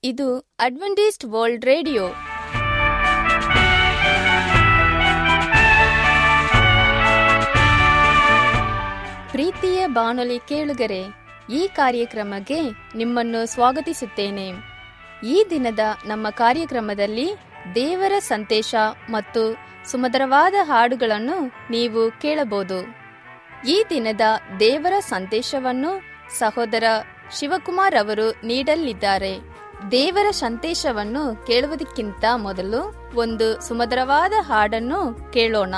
ಇದು Adventist world radio ಪ್ರೀತಿಯ ಬಾನುಲಿ ಕೇಳುಗರೆ ಈ ಕಾರ್ಯಕ್ರಮಕ್ಕೆ ನಿಮ್ಮನ್ನು ಸ್ವಾಗತಿಸುತ್ತೇನೆ ಈ ದಿನದ ನಮ್ಮ ಕಾರ್ಯಕ್ರಮದಲ್ಲಿ ದೇವರ ಸಂದೇಶ ಮತ್ತು ಸುಮಧುರವಾದ ಹಾಡುಗಳನ್ನು ನೀವು ಕೇಳಬಹುದು ಈ ದಿನದ ದೇವರ ಸಂದೇಶವನ್ನು ಸಹೋದರ ಶಿವಕುಮಾರ್ ಅವರು ನೀಡಲಿದ್ದಾರೆ ದೇವರ ಸಂದೇಶವನ್ನು ಕೇಳುವುದಕ್ಕಿಂತ ಮೊದಲು ಒಂದು ಸುಮಧುರವಾದ ಹಾಡನ್ನು ಕೇಳೋಣ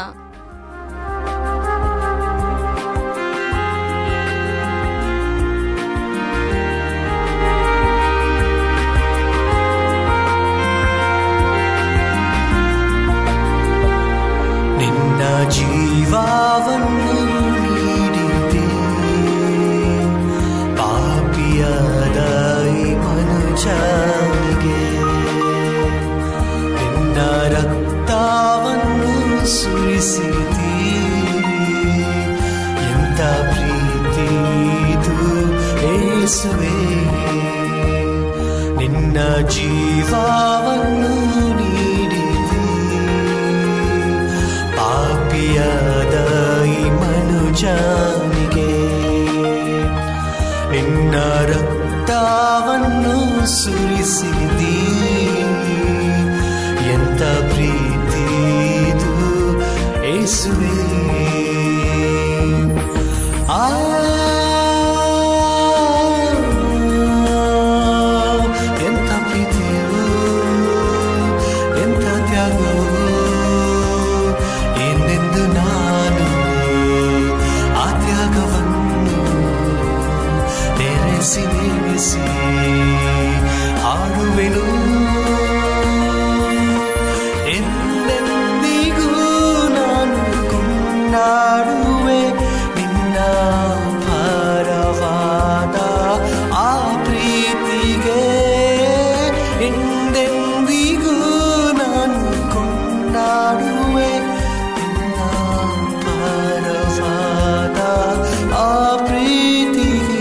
ನಿನ್ನ ಜೀವವನ್ನು ನೀಡಿದೆ ಪಾಪಿಯಾದ ಈ ಮನುಜನಿಗೆ ನಿನ್ನ ರಕ್ತವನ್ನು ಸುರಿಸಿದಿ ಎಂತ ಪ್ರೀತಿ ಇದು ಏಸುವೆ ನಿನ್ನ ಜೀವವನ್ನು ನೀಡಿದೆ ಪಾಪಿಯಾದ ಈ ಮನುಜನಿಗೆ ನಿನ್ನ ರಕ್ತವನ್ನು ಸುರಿಸಿದಿ ಎಂತ ಪ್ರೀತಿ ಇದು ಏಸುವೆ ಆ ಎಂತ ಪ್ರೀತಿಯು ಎಂತ ತ್ಯಾಗವು ಎಂದೆಂದು ನಾನು ಆ ತ್ಯಾಗವನ್ನು ನೆನೆಸಿ ನೆನೆಸಿ ಹಾಡುವೆನು ಎಂದೆಂದಿಗೂ ನಾನು ಕೊಂಡಾಡುವೆ ನಿನ್ನ ಭಾರವಾದ ಆ ಪ್ರೀತಿಗೆ ಎಂದೆಂದಿಗೂ ನಾನು ಕೊಂಡಾಡುವೆ ನಿನ್ನ ಭಾರವಾದ ಆ ಪ್ರೀತಿಗೆ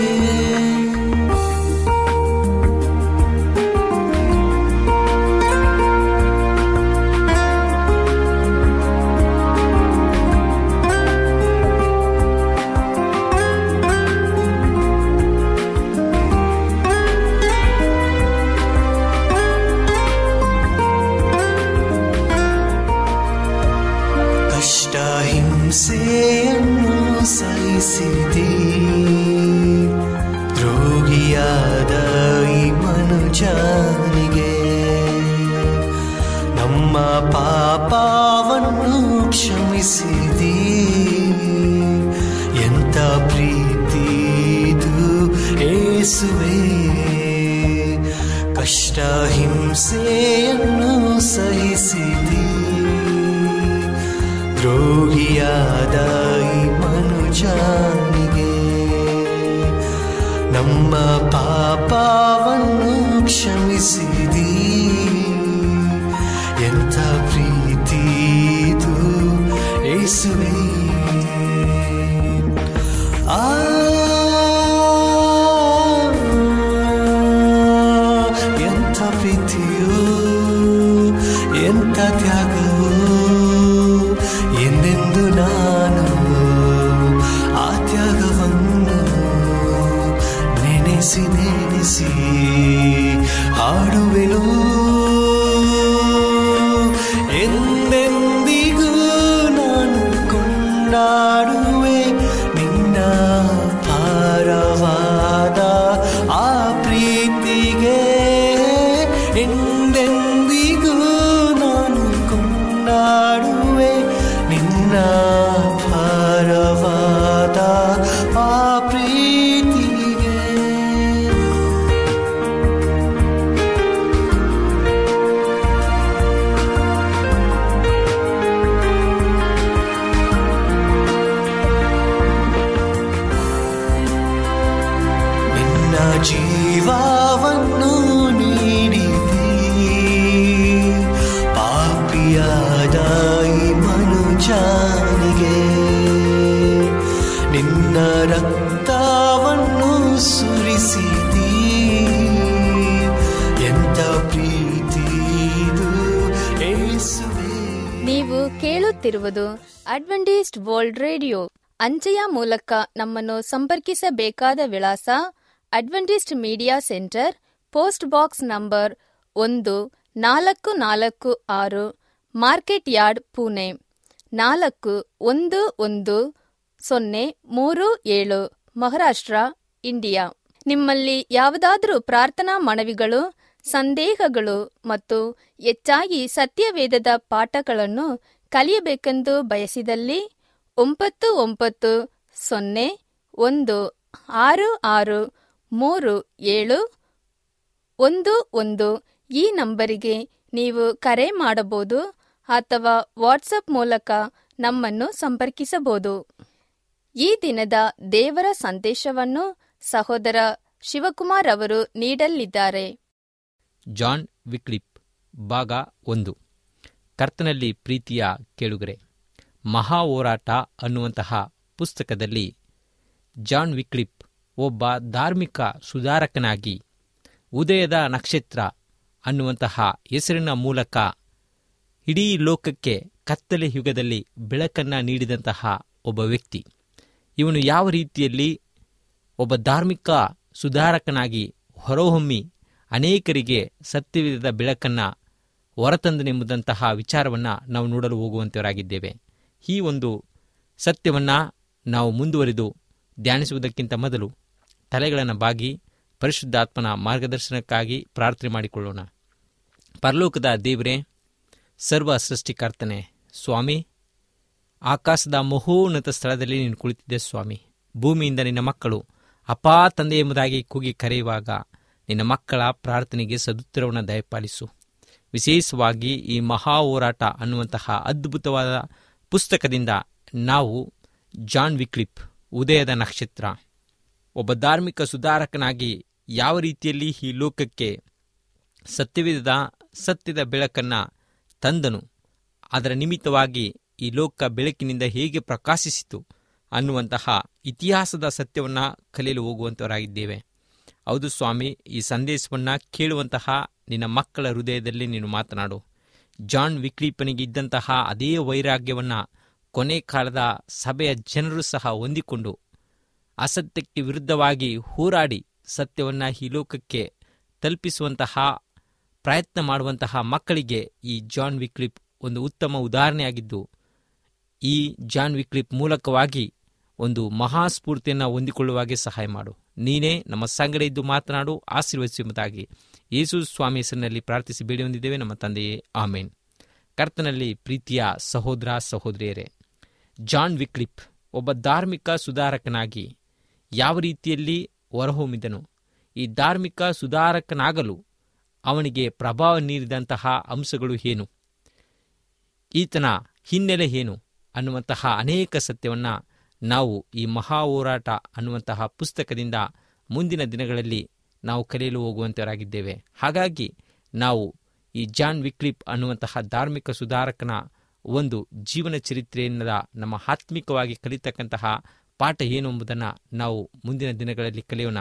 ಕಷ್ಟ ಹಿಂಸೆಯನ್ನು ಸಹಿಸಿದೆ ದ್ರೋಗಿಯಾದ ಈ ಮನುಜನಿಗೆ ನಮ್ಮ ಪಾಪವನ್ನು ಕ್ಷಮಿಸಿದಿ ಎಂತ ಪ್ರೀತಿ ಇದು ಏಸುವೆ ಕಷ್ಟ ಹಿಂಸೆಯನ್ನು ಸಹಿಸಿದಿ ದ್ರೋಗಿಯಾದ ಈ ಮನುಜನಿಗೆ ನಮ್ಮ ಪಾಪವನ್ನು ಕ್ಷಮಿಸಿದಿ ಎಂಥ ಪ್ರೀತಿ ಇದು ಏಸುವೆ ಆ ಎಂಥ ಪ್ರೀತಿಯು ಎಂಥ ತ್ಯಾಗವು ಎಂದೆಂದು ನಾನು ಆ ತ್ಯಾಗವನ್ನು ನೆನೆಸಿ ನೆನೆಸಿ ಹಾಡುವೆನು ಎಂದೆಂದಿಗೂ ನಾನು ಕೊಂಡಾಡುವೆ ನಿನ್ನ ಭಾರವಾದ ಆ ಪ್ರೀತಿಗೆ ಎಂದೆಂದಿಗೂ ನಾನು ಕೊಂಡಾಡುವೆ ನಿನ್ನ ಭಾರವಾದ ಆ ಪ್ರೀತಿಗೆ ನಿನ್ನ ಜೀವವನ್ನು ನೀಡಿದಿ ಕೇಳುತ್ತಿರುವುದು ಅಡ್ವೆಂಟಿಸ್ಟ್ ವರ್ಲ್ಡ್ ರೇಡಿಯೋ ಅಂಚೆಯ ಮೂಲಕ ನಮ್ಮನ್ನು ಸಂಪರ್ಕಿಸಬೇಕಾದ ವಿಳಾಸ Adventist media centre post box number ಒಂದು ನಾಲ್ಕು ನಾಲ್ಕು ಆರು ಮಾರ್ಕೆಟ್ ಯಾರ್ಡ್ ಪುಣೆ ನಾಲ್ಕು ಒಂದು ಒಂದು ಸೊನ್ನೆ ಮೂರು ಏಳು ಮಹಾರಾಷ್ಟ್ರ ಇಂಡಿಯಾ ನಿಮ್ಮಲ್ಲಿ ಯಾವುದಾದರೂ ಪ್ರಾರ್ಥನಾ ಮನವಿಗಳು ಸಂದೇಹಗಳು ಮತ್ತು ಹೆಚ್ಚಾಗಿ ಸತ್ಯವೇದದ ಪಾಠಗಳನ್ನು ಕಲಿಯಬೇಕೆಂದು ಬಯಸಿದಲ್ಲಿ ಒಂಬತ್ತು ಒಂಬತ್ತು ಸೊನ್ನೆ ಒಂದು ಆರು ಆರು ಮೂರು ಏಳು ಒಂದು ಒಂದು ಈ ನಂಬರಿಗೆ ನೀವು ಕರೆ ಮಾಡಬಹುದು ಅಥವಾ ವಾಟ್ಸಪ್ ಮೂಲಕ ನಮ್ಮನ್ನು ಸಂಪರ್ಕಿಸಬಹುದು ಈ ದಿನದ ದೇವರ ಸಂದೇಶವನ್ನು ಸಹೋದರ ಶಿವಕುಮಾರ್ ಅವರು ನೀಡಲಿದ್ದಾರೆ ಜಾನ್ ವಿಕ್ಲಿಪ್ ಭಾಗ ಒಂದು ಕರ್ತನಲ್ಲಿ ಪ್ರೀತಿಯ ಕೇಳುಗರೆ ಮಹಾ ಹೋರಾಟ ಅನ್ನುವಂತಹ ಪುಸ್ತಕದಲ್ಲಿ ಜಾನ್ ವಿಕ್ಲಿಪ್ ಒಬ್ಬ ಧಾರ್ಮಿಕ ಸುಧಾರಕನಾಗಿ ಉದಯದ ನಕ್ಷತ್ರ ಅನ್ನುವಂತಹ ಹೆಸರಿನ ಮೂಲಕ ಇಡೀ ಲೋಕಕ್ಕೆ ಕತ್ತಲೆ ಯುಗದಲ್ಲಿ ಬೆಳಕನ್ನು ನೀಡಿದಂತಹ ಒಬ್ಬ ವ್ಯಕ್ತಿ ಇವನು ಯಾವ ರೀತಿಯಲ್ಲಿ ಒಬ್ಬ ಧಾರ್ಮಿಕ ಸುಧಾರಕನಾಗಿ ಹೊರಹೊಮ್ಮಿ ಅನೇಕರಿಗೆ ಸತ್ಯವಿಧದ ಬೆಳಕನ್ನು ಹೊರತಂದನೆಂಬುದಂತಹ ವಿಚಾರವನ್ನು ನಾವು ನೋಡಲು ಹೋಗುವಂತವರಾಗಿದ್ದೇವೆ ಈ ಒಂದು ಸತ್ಯವನ್ನು ನಾವು ಮುಂದುವರಿದು ಧ್ಯಾನಿಸುವುದಕ್ಕಿಂತ ಮೊದಲು ತಲೆಗಳನ್ನು ಬಾಗಿ ಪರಿಶುದ್ಧಾತ್ಮನ ಮಾರ್ಗದರ್ಶನಕ್ಕಾಗಿ ಪ್ರಾರ್ಥನೆ ಮಾಡಿಕೊಳ್ಳೋಣ ಪರಲೋಕದ ದೇವರೇ ಸರ್ವ ಸೃಷ್ಟಿಕರ್ತನೆ ಸ್ವಾಮಿ ಆಕಾಶದ ಮಹೋನ್ನತ ಸ್ಥಳದಲ್ಲಿ ನೀನು ಕುಳಿತಿದ್ದೆ ಸ್ವಾಮಿ ಭೂಮಿಯಿಂದ ನಿನ್ನ ಮಕ್ಕಳು ಅಪಾ ತಂದೆ ಎಂಬುದಾಗಿ ಕೂಗಿ ಕರೆಯುವಾಗ ನಿನ್ನ ಮಕ್ಕಳ ಪ್ರಾರ್ಥನೆಗೆ ಸದುತ್ತರವನ್ನು ದಯಪಾಲಿಸು ವಿಶೇಷವಾಗಿ ಈ ಮಹಾ ಹೋರಾಟ ಅನ್ನುವಂತಹ ಅದ್ಭುತವಾದ ಪುಸ್ತಕದಿಂದ ನಾವು ಜಾನ್ ವಿಕ್ಲಿಪ್ ಉದಯದ ನಕ್ಷತ್ರ ಒಬ್ಬ ಧಾರ್ಮಿಕ ಸುಧಾರಕನಾಗಿ ಯಾವ ರೀತಿಯಲ್ಲಿ ಈ ಲೋಕಕ್ಕೆ ಸತ್ಯವಿದ ಸತ್ಯದ ಬೆಳಕನ್ನು ತಂದನು ಅದರ ನಿಮಿತ್ತವಾಗಿ ಈ ಲೋಕ ಬೆಳಕಿನಿಂದ ಹೇಗೆ ಪ್ರಕಾಶಿಸಿತು ಅನ್ನುವಂತಹ ಇತಿಹಾಸದ ಸತ್ಯವನ್ನು ಕಲಿಯಲು ಹೋಗುವಂತವರಾಗಿದ್ದೇವೆ ಹೌದು ಸ್ವಾಮಿ ಈ ಸಂದೇಶವನ್ನು ಕೇಳುವಂತಹ ನಿನ್ನ ಮಕ್ಕಳ ಹೃದಯದಲ್ಲಿ ನೀನು ಮಾತನಾಡು ಜಾನ್ ವಿಕ್ಲೀಪನಿಗೆ ಇದ್ದಂತಹ ಅದೇ ವೈರಾಗ್ಯವನ್ನು ಕೊನೆ ಕಾಲದ ಸಭೆಯ ಜನರು ಸಹ ಹೊಂದಿಕೊಂಡು ಅಸತ್ಯಕ್ಕೆ ವಿರುದ್ಧವಾಗಿ ಹೋರಾಡಿ ಸತ್ಯವನ್ನು ಈ ಲೋಕಕ್ಕೆ ತಲುಪಿಸುವಂತಹ ಪ್ರಯತ್ನ ಮಾಡುವಂತಹ ಮಕ್ಕಳಿಗೆ ಈ ಜಾನ್ ವಿಕ್ಲಿಪ್ ಒಂದು ಉತ್ತಮ ಉದಾಹರಣೆಯಾಗಿದ್ದು ಈ ಜಾನ್ ವಿಕ್ಲಿಪ್ ಮೂಲಕವಾಗಿ ಒಂದು ಮಹಾಸ್ಫೂರ್ತಿಯನ್ನು ಹೊಂದಿಕೊಳ್ಳುವಾಗೆ ಸಹಾಯ ಮಾಡು ನೀನೇ ನಮ್ಮ ಸಂಗಡ ಇದ್ದು ಮಾತನಾಡು ಆಶೀರ್ವದಿಸುವುದಾಗಿ ಯೇಸು ಸ್ವಾಮಿ ಹೆಸರಿನಲ್ಲಿ ಪ್ರಾರ್ಥಿಸಿ ಬೇಡಿ ಹೊಂದಿದ್ದೇವೆ ನಮ್ಮ ತಂದೆಯೇ ಆಮೇನ್ ಕರ್ತನಲ್ಲಿ ಪ್ರೀತಿಯ ಸಹೋದರ ಸಹೋದರಿಯರೇ ಜಾನ್ ವಿಕ್ಲಿಪ್ ಒಬ್ಬ ಧಾರ್ಮಿಕ ಸುಧಾರಕನಾಗಿ ಯಾವ ರೀತಿಯಲ್ಲಿ ಹೊರಹೊಮ್ಮಿದನು ಈ ಧಾರ್ಮಿಕ ಸುಧಾರಕನಾಗಲು ಅವನಿಗೆ ಪ್ರಭಾವ ನೀಡಿದಂತಹ ಅಂಶಗಳು ಏನು ಈತನ ಹಿನ್ನೆಲೆ ಏನು ಅನ್ನುವಂತಹ ಅನೇಕ ಸತ್ಯವನ್ನು ನಾವು ಈ ಮಹಾ ಹೋರಾಟ ಅನ್ನುವಂತಹ ಪುಸ್ತಕದಿಂದ ಮುಂದಿನ ದಿನಗಳಲ್ಲಿ ನಾವು ಕಲಿಯಲು ಹೋಗುವಂತವರಾಗಿದ್ದೇವೆ ಹಾಗಾಗಿ ನಾವು ಈ ಜಾನ್ ವಿಕ್ಲಿಪ್ ಅನ್ನುವಂತಹ ಧಾರ್ಮಿಕ ಸುಧಾರಕನ ಒಂದು ಜೀವನ ಚರಿತ್ರೆಯಿಂದ ನಮ್ಮ ಆತ್ಮಿಕವಾಗಿ ಕಲಿತಕ್ಕಂತಹ ಪಾಠ ಏನು ಎಂಬುದನ್ನು ನಾವು ಮುಂದಿನ ದಿನಗಳಲ್ಲಿ ಕಲಿಯೋಣ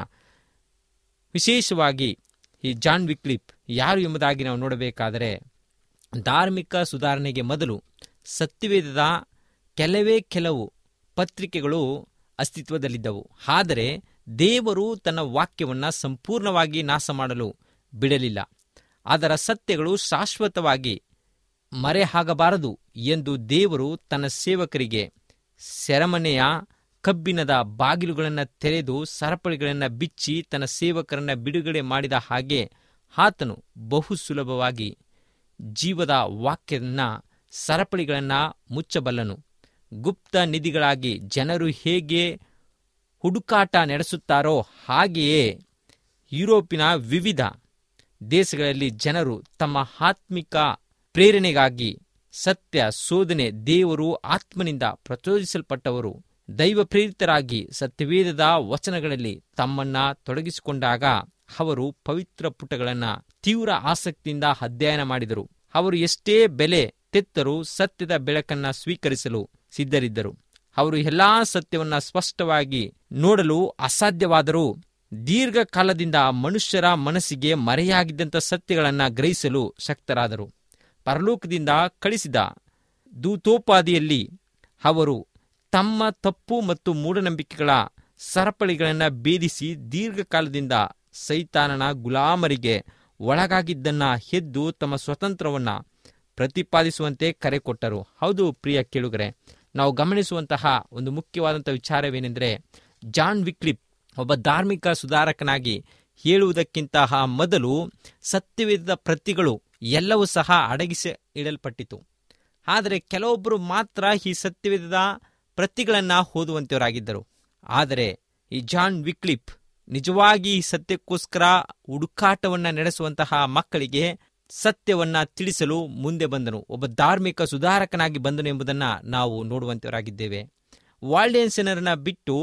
ವಿಶೇಷವಾಗಿ ಈ ಜಾನ್ ವಿಕ್ಲಿಪ್ ಯಾರು ಎಂಬುದಾಗಿ ನಾವು ನೋಡಬೇಕಾದರೆ ಧಾರ್ಮಿಕ ಸುಧಾರಣೆಗೆ ಮೊದಲು ಸತ್ಯವೇದದ ಕೆಲವೇ ಕೆಲವು ಪತ್ರಿಕೆಗಳು ಅಸ್ತಿತ್ವದಲ್ಲಿದ್ದವು ಆದರೆ ದೇವರು ತನ್ನ ವಾಕ್ಯವನ್ನು ಸಂಪೂರ್ಣವಾಗಿ ನಾಶ ಮಾಡಲು ಬಿಡಲಿಲ್ಲ ಅದರ ಸತ್ಯಗಳು ಶಾಶ್ವತವಾಗಿ ಮರೆಹಾಗಬಾರದು ಎಂದು ದೇವರು ತನ್ನ ಸೇವಕರಿಗೆ ಸೆರೆಮನೆಯ ಕಬ್ಬಿಣದ ಬಾಗಿಲುಗಳನ್ನು ತೆರೆದು ಸರಪಳಿಗಳನ್ನು ಬಿಚ್ಚಿ ತನ್ನ ಸೇವಕರನ್ನ ಬಿಡುಗಡೆ ಮಾಡಿದ ಹಾಗೆ ಆತನು ಬಹು ಸುಲಭವಾಗಿ ಜೀವದ ವಾಕ್ಯನ್ನ ಸರಪಳಿಗಳನ್ನು ಮುಚ್ಚಬಲ್ಲನು ಗುಪ್ತ ನಿಧಿಗಳಾಗಿ ಜನರು ಹೇಗೆ ಹುಡುಕಾಟ ನಡೆಸುತ್ತಾರೋ ಹಾಗೆಯೇ ಯುರೋಪಿನ ವಿವಿಧ ದೇಶಗಳಲ್ಲಿ ಜನರು ತಮ್ಮ ಆತ್ಮಿಕ ಪ್ರೇರಣೆಗಾಗಿ ಸತ್ಯ ಶೋಧನೆ ದೇವರು ಆತ್ಮನಿಂದ ಪ್ರಚೋದಿಸಲ್ಪಟ್ಟವರು ದೈವ ಪ್ರೇರಿತರಾಗಿ ಸತ್ಯವೇದದ ವಚನಗಳಲ್ಲಿ ತಮ್ಮನ್ನ ತೊಡಗಿಸಿಕೊಂಡಾಗ ಅವರು ಪವಿತ್ರ ಪುಟಗಳನ್ನು ತೀವ್ರ ಆಸಕ್ತಿಯಿಂದ ಅಧ್ಯಯನ ಮಾಡಿದರು ಅವರು ಎಷ್ಟೇ ಬೆಲೆ ತೆತ್ತರೂ ಸತ್ಯದ ಬೆಳಕನ್ನ ಸ್ವೀಕರಿಸಲು ಸಿದ್ಧರಿದ್ದರು ಅವರು ಎಲ್ಲಾ ಸತ್ಯವನ್ನ ಸ್ಪಷ್ಟವಾಗಿ ನೋಡಲು ಅಸಾಧ್ಯವಾದರೂ ದೀರ್ಘಕಾಲದಿಂದ ಮನುಷ್ಯರ ಮನಸ್ಸಿಗೆ ಮರೆಯಾಗಿದ್ದಂಥ ಸತ್ಯಗಳನ್ನು ಗ್ರಹಿಸಲು ಶಕ್ತರಾದರು ಪರಲೋಕದಿಂದ ಕಳಿಸಿದ ದೂತೋಪಾದಿಯಲ್ಲಿ ಅವರು ತಮ್ಮ ತಪ್ಪು ಮತ್ತು ಮೂಢನಂಬಿಕೆಗಳ ಸರಪಳಿಗಳನ್ನು ಭೇದಿಸಿ ದೀರ್ಘಕಾಲದಿಂದ ಸೈತಾನನ ಗುಲಾಮರಿಗೆ ಒಳಗಾಗಿದ್ದನ್ನ ಎದ್ದು ತಮ್ಮ ಸ್ವತಂತ್ರವನ್ನ ಪ್ರತಿಪಾದಿಸುವಂತೆ ಕರೆ ಕೊಟ್ಟರು ಹೌದು ಪ್ರಿಯ ಕೇಳುಗರೆ ನಾವು ಗಮನಿಸುವಂತಹ ಒಂದು ಮುಖ್ಯವಾದಂಥ ವಿಚಾರವೇನೆಂದರೆ ಜಾನ್ ವಿಕ್ಲಿಪ್ ಒಬ್ಬ ಧಾರ್ಮಿಕ ಸುಧಾರಕನಾಗಿ ಹೇಳುವುದಕ್ಕಿಂತ ಮೊದಲು ಸತ್ಯವೇದದ ಪ್ರತಿಗಳು ಎಲ್ಲವೂ ಸಹ ಅಡಗಿಸಿ ಇಡಲ್ಪಟ್ಟಿತು ಆದರೆ ಕೆಲವೊಬ್ಬರು ಮಾತ್ರ ಈ ಸತ್ಯವೇದದ ಪ್ರತಿಗಳನ್ನು ಓದುವಂತವರಾಗಿದ್ದರು ಆದರೆ ಈ ಜಾನ್ ವಿಕ್ಲಿಪ್ ನಿಜವಾಗಿ ಈ ಸತ್ಯಕ್ಕೋಸ್ಕರ ಹುಡುಕಾಟವನ್ನು ನಡೆಸುವಂತಹ ಮಕ್ಕಳಿಗೆ ಸತ್ಯವನ್ನ ತಿಳಿಸಲು ಮುಂದೆ ಬಂದನು ಒಬ್ಬ ಧಾರ್ಮಿಕ ಸುಧಾರಕನಾಗಿ ಬಂದನು ಎಂಬುದನ್ನು ನಾವು ನೋಡುವಂತವರಾಗಿದ್ದೇವೆ ವಾಲ್ಡೇನ್ಸೆನರ್ನ ಬಿಟ್ಟು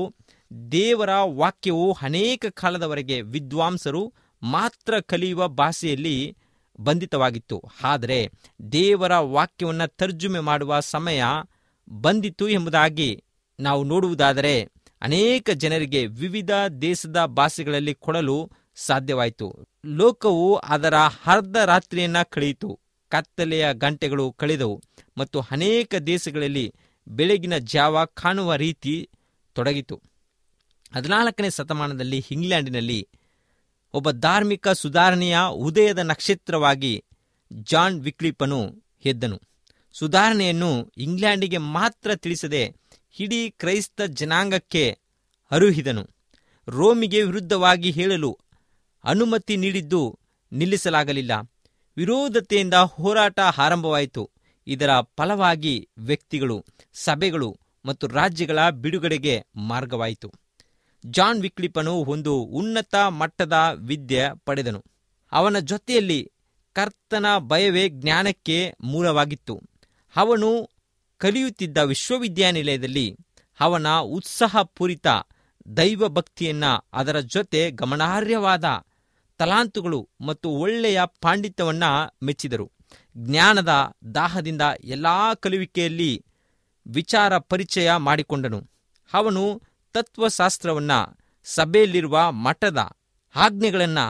ದೇವರ ವಾಕ್ಯವು ಅನೇಕ ಕಾಲದವರೆಗೆ ವಿದ್ವಾಂಸರು ಮಾತ್ರ ಕಲಿಯುವ ಭಾಷೆಯಲ್ಲಿ ಬಂಧಿತವಾಗಿತ್ತು ಆದರೆ ದೇವರ ವಾಕ್ಯವನ್ನು ತರ್ಜುಮೆ ಮಾಡುವ ಸಮಯ ಬಂದಿತು ಎಂಬುದಾಗಿ ನಾವು ನೋಡುವುದಾದರೆ ಅನೇಕ ಜನರಿಗೆ ವಿವಿಧ ದೇಶದ ಭಾಷೆಗಳಲ್ಲಿ ಕೊಡಲು ಸಾಧ್ಯವಾಯಿತು ಲೋಕವು ಅದರ ಅರ್ಧ ರಾತ್ರಿಯನ್ನ ಕಳೆಯಿತು ಕತ್ತಲೆಯ ಗಂಟೆಗಳು ಕಳೆದವು ಮತ್ತು ಅನೇಕ ದೇಶಗಳಲ್ಲಿ ಬೆಳಗಿನ ಜಾವ ಕಾಣುವ ರೀತಿ ತೊಡಗಿತು ಹದಿನಾಲ್ಕನೇ ಶತಮಾನದಲ್ಲಿ ಇಂಗ್ಲೆಂಡಿನಲ್ಲಿ ಒಬ್ಬ ಧಾರ್ಮಿಕ ಸುಧಾರಣೆಯ ಉದಯದ ನಕ್ಷತ್ರವಾಗಿ ಜಾನ್ ವಿಕ್ಲಿಪನು ಎದ್ದನು ಸುಧಾರಣೆಯನ್ನು ಇಂಗ್ಲೆಂಡಿಗೆ ಮಾತ್ರ ತಿಳಿಸದೆ ಇಡೀ ಕ್ರೈಸ್ತ ಜನಾಂಗಕ್ಕೆ ಅರುಹಿದನು ರೋಮಿಗೆ ವಿರುದ್ಧವಾಗಿ ಹೇಳಲು ಅನುಮತಿ ನೀಡಿದ್ದು ನಿಲ್ಲಿಸಲಾಗಲಿಲ್ಲ ವಿರೋಧತೆಯಿಂದ ಹೋರಾಟ ಆರಂಭವಾಯಿತು ಇದರ ಫಲವಾಗಿ ವ್ಯಕ್ತಿಗಳು ಸಭೆಗಳು ಮತ್ತು ರಾಜ್ಯಗಳ ಬಿಡುಗಡೆಗೆ ಮಾರ್ಗವಾಯಿತು ಜಾನ್ ವಿಕ್ಲಿಪನು ಒಂದು ಉನ್ನತ ಮಟ್ಟದ ವಿದ್ಯೆ ಪಡೆದನು ಅವನ ಜೊತೆಯಲ್ಲಿ ಕರ್ತನ ಭಯವೇ ಜ್ಞಾನಕ್ಕೆ ಮೂಲವಾಗಿತ್ತು ಅವನು ಕಲಿಯುತ್ತಿದ್ದ ವಿಶ್ವವಿದ್ಯಾನಿಲಯದಲ್ಲಿ ಅವನ ಉತ್ಸಾಹಪೂರಿತ ದೈವ ಭಕ್ತಿಯನ್ನ ಅದರ ಜೊತೆ ಗಮನಾರ್ಹವಾದ ತಲಾಂತುಗಳು ಮತ್ತು ಒಳ್ಳೆಯ ಪಾಂಡಿತ್ಯವನ್ನ ಮೆಚ್ಚಿದರು ಜ್ಞಾನದ ದಾಹದಿಂದ ಎಲ್ಲಾ ಕಲಿಯುವಿಕೆಯಲ್ಲಿ ವಿಚಾರ ಪರಿಚಯ ಮಾಡಿಕೊಂಡನು ಅವನು ತತ್ವಶಾಸ್ತ್ರವನ್ನ ಸಭೆಯಲ್ಲಿರುವ ಮಠದ ಆಜ್ಞೆಗಳನ್ನ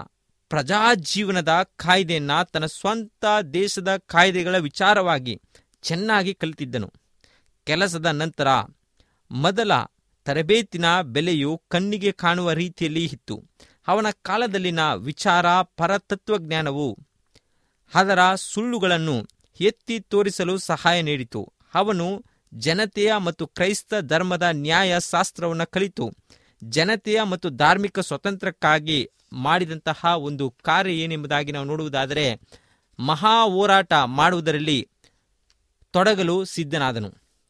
ಪ್ರಜಾಜೀವನದ ಕಾಯ್ದೆಯನ್ನ ತನ್ನ ಸ್ವಂತ ದೇಶದ ಕಾಯ್ದೆಗಳ ವಿಚಾರವಾಗಿ ಚೆನ್ನಾಗಿ ಕಲಿತಿದ್ದನು ಕೆಲಸದ ನಂತರ ಮೊದಲ ತರಬೇತಿನ ಬೆಲೆಯು ಕಣ್ಣಿಗೆ ಕಾಣುವ ರೀತಿಯಲ್ಲಿ ಇತ್ತು ಅವನ ಕಾಲದಲ್ಲಿನ ವಿಚಾರ ಪರತತ್ವಜ್ಞಾನವು ಅದರ ಸುಳ್ಳುಗಳನ್ನು ಎತ್ತಿ ತೋರಿಸಲು ಸಹಾಯ ನೀಡಿತು ಅವನು ಜನತೆಯ ಮತ್ತು ಕ್ರೈಸ್ತ ಧರ್ಮದ ನ್ಯಾಯ ಶಾಸ್ತ್ರವನ್ನು ಕಲಿತು ಜನತೆಯ ಮತ್ತು ಧಾರ್ಮಿಕ ಸ್ವತಂತ್ರಕ್ಕಾಗಿ ಮಾಡಿದಂತಹ ಒಂದು ಕಾರ್ಯ ಏನೆಂಬುದಾಗಿ ನಾವು ನೋಡುವುದಾದರೆ ಮಹಾ ಹೋರಾಟ ಮಾಡುವುದರಲ್ಲಿ ತೊಡಗಲು ಸಿದ್ಧನಾದನು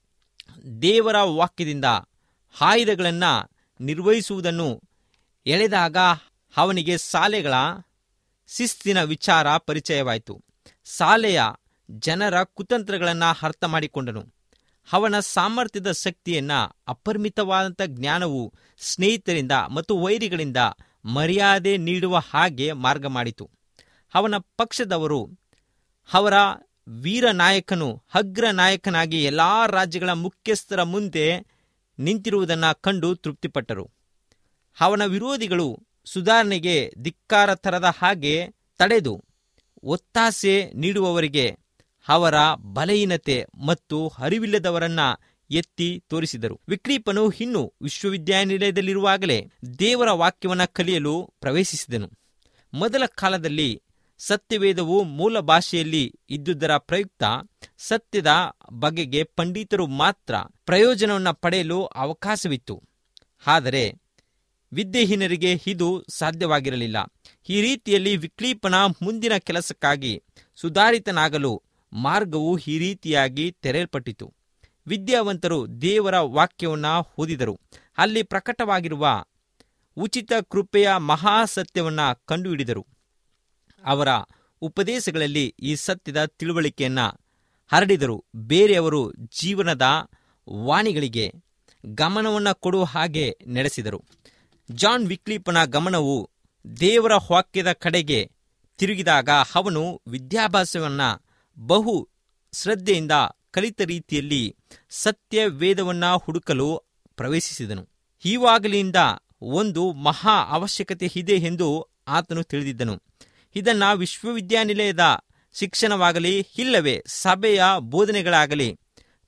ದೇವರ ವಾಕ್ಯದಿಂದ ಆಯುಧಗಳನ್ನು ನಿರ್ವಹಿಸುವುದನ್ನು ಎಳೆದಾಗ ಅವನಿಗೆ ಶಾಲೆಗಳ ಶಿಸ್ತಿನ ವಿಚಾರ ಪರಿಚಯವಾಯಿತು ಶಾಲೆಯ ಜನರ ಕುತಂತ್ರಗಳನ್ನು ಅರ್ಥ ಮಾಡಿಕೊಂಡನು ಅವನ ಸಾಮರ್ಥ್ಯದ ಶಕ್ತಿಯನ್ನ ಅಪರಿಮಿತವಾದಂಥ ಜ್ಞಾನವು ಸ್ನೇಹಿತರಿಂದ ಮತ್ತು ವೈರಿಗಳಿಂದ ಮರ್ಯಾದೆ ನೀಡುವ ಹಾಗೆ ಮಾರ್ಗ ಮಾಡಿತು ಅವನ ಪಕ್ಷದವರು ಅವರ ವೀರ ನಾಯಕನು ಅಗ್ರ ನಾಯಕನಾಗಿ ಎಲ್ಲಾ ರಾಜ್ಯಗಳ ಮುಖ್ಯಸ್ಥರ ಮುಂದೆ ನಿಂತಿರುವುದನ್ನು ಕಂಡು ತೃಪ್ತಿಪಟ್ಟರು ಅವನ ವಿರೋಧಿಗಳು ಸುಧಾರಣೆಗೆ ಧಿಕ್ಕಾರ ತರದ ಹಾಗೆ ತಡೆದು ಒತ್ತಾಸೆ ನೀಡುವವರಿಗೆ ಅವರ ಬಲಹೀನತೆ ಮತ್ತು ಅರಿವಿಲ್ಲದವರನ್ನ ಎತ್ತಿ ತೋರಿಸಿದರು ವಿಕ್ರೀಪನು ಇನ್ನು ವಿಶ್ವವಿದ್ಯಾನಿಲಯದಲ್ಲಿರುವಾಗಲೇ ದೇವರ ವಾಕ್ಯವನ್ನ ಕಲಿಯಲು ಪ್ರವೇಶಿಸಿದನು ಮೊದಲ ಕಾಲದಲ್ಲಿ ಸತ್ಯವೇದವು ಮೂಲ ಭಾಷೆಯಲ್ಲಿ ಇದ್ದುದರ ಪ್ರಯುಕ್ತ ಸತ್ಯದ ಬಗೆಗೆ ಪಂಡಿತರು ಮಾತ್ರ ಪ್ರಯೋಜನವನ್ನು ಪಡೆಯಲು ಅವಕಾಶವಿತ್ತು ಆದರೆ ವಿದ್ಯೆಹೀನರಿಗೆ ಇದು ಸಾಧ್ಯವಾಗಿರಲಿಲ್ಲ ಈ ರೀತಿಯಲ್ಲಿ ವಿಕ್ಲೀಪನ ಮುಂದಿನ ಕೆಲಸಕ್ಕಾಗಿ ಸುಧಾರಿತನಾಗಲು ಮಾರ್ಗವು ಈ ರೀತಿಯಾಗಿ ತೆರೆಯಲ್ಪಟ್ಟಿತು ವಿದ್ಯಾವಂತರು ದೇವರ ವಾಕ್ಯವನ್ನು ಓದಿದರು ಅಲ್ಲಿ ಪ್ರಕಟವಾಗಿರುವ ಉಚಿತ ಕೃಪೆಯ ಮಹಾಸತ್ಯವನ್ನ ಕಂಡುಹಿಡಿದರು ಅವರ ಉಪದೇಶಗಳಲ್ಲಿ ಈ ಸತ್ಯದ ತಿಳುವಳಿಕೆಯನ್ನ ಹರಡಿದರು ಬೇರೆಯವರು ಜೀವನದ ವಾಣಿಗಳಿಗೆ ಗಮನವನ್ನು ಕೊಡುವ ಹಾಗೆ ನಡೆಸಿದರು ಜಾನ್ ವಿಕ್ಲೀಪನ ಗಮನವು ದೇವರ ವಾಕ್ಯದ ಕಡೆಗೆ ತಿರುಗಿದಾಗ ಅವನು ವಿದ್ಯಾಭ್ಯಾಸವನ್ನ ಬಹು ಶ್ರದ್ಧೆಯಿಂದ ಕಲಿತ ರೀತಿಯಲ್ಲಿ ಸತ್ಯ ವೇದವನ್ನ ಹುಡುಕಲು ಪ್ರವೇಶಿಸಿದನು ಈವಾಗಲಿಂದ ಒಂದು ಮಹಾ ಅವಶ್ಯಕತೆ ಇದೆ ಎಂದು ಆತನು ತಿಳಿದಿದ್ದನು ಇದನ್ನ ವಿಶ್ವವಿದ್ಯಾನಿಲಯದ ಶಿಕ್ಷಣವಾಗಲಿ ಇಲ್ಲವೇ ಸಭೆಯ ಬೋಧನೆಗಳಾಗಲಿ